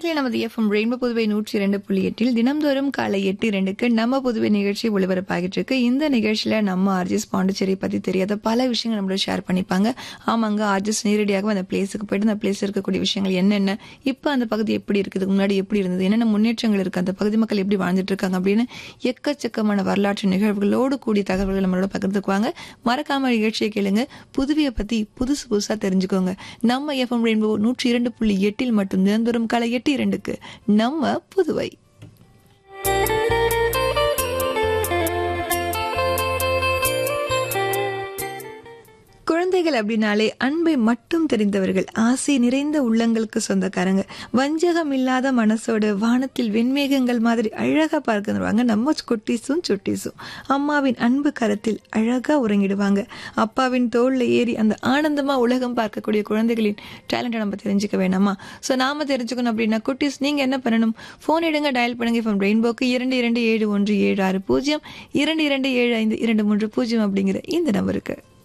நேர்களை நமது FM rainbow Puduvai நூற்றி இரண்டு புள்ளி எட்டில் தினம்தோறும் காலை எட்டு இரண்டுக்கு நம்ம புதுவை நிகழ்ச்சி ஒளிபரப்பாகிட்டு இருக்கு இந்த நிகழ்ச்சியில நம்ம ஆர்ஜிஸ் பாண்டிச்சேரி பத்தி தெரியாத பல விஷயங்கள் நம்மளோட ஷேர் பண்ணிப்பாங்க ஆமாங்க ஆர்ஜிஸ் நேரடியாக அந்த பிளேஸுக்கு போயிட்டு அந்த பிளேஸ் இருக்கக்கூடிய விஷயங்கள் என்னென்ன இப்போ அந்த பகுதி எப்படி இருக்குது முன்னாடி எப்படி இருந்தது என்னென்ன முன்னேற்றங்கள் இருக்கு அந்த பகுதி மக்கள் எப்படி வாழ்ந்துட்டு இருக்காங்க அப்படின்னு எக்கச்சக்கமான வரலாற்று நிகழ்வுகளோடு கூடிய தகவல்கள் நம்மளோட பகிர்ந்துக்குவாங்க மறக்காம நிகழ்ச்சியை கேளுங்க புதுவையை பத்தி புதுசு புதுசா தெரிஞ்சுக்கோங்க நம்ம எஃப்எம் ரெயின்போ நூற்றி இரண்டு புள்ளி எட்டில் மட்டும் தினந்தோறும் காலை எட்டு இரண்டுக்கு நம்ம புதுவை குழந்தைகள் அப்படின்னாலே அன்பை மட்டும் தெரிந்தவர்கள் ஆசை நிறைந்த உள்ளங்களுக்கு சொந்தக்காரங்க வஞ்சகம் இல்லாத மனசோட வானத்தில் வெண்மேகங்கள் மாதிரி அழகா பார்க்கிறவாங்க நம்ம குட்டீஸும் சுட்டீஸும் அம்மாவின் அன்பு கரத்தில் அழகா உறங்கிடுவாங்க அப்பாவின் தோல்ல ஏறி அந்த ஆனந்தமா உலகம் பார்க்கக்கூடிய குழந்தைகளின் டேலண்ட்டை நம்ம தெரிஞ்சுக்க வேணாமா ஸோ நாம தெரிஞ்சுக்கணும் அப்படின்னா குட்டீஸ் நீங்க என்ன பண்ணணும் ஃபோன் எடுங்க டயல் பண்ணுங்க ஃப்ரம் ரெயின்போக்கு இரண்டு இரண்டு ஏழு ஒன்று ஏழு ஆறு பூஜ்ஜியம் இரண்டு இரண்டு ஏழு ஐந்து இரண்டு மூன்று பூஜ்ஜியம் அப்படிங்கிற இந்த நம்பருக்கு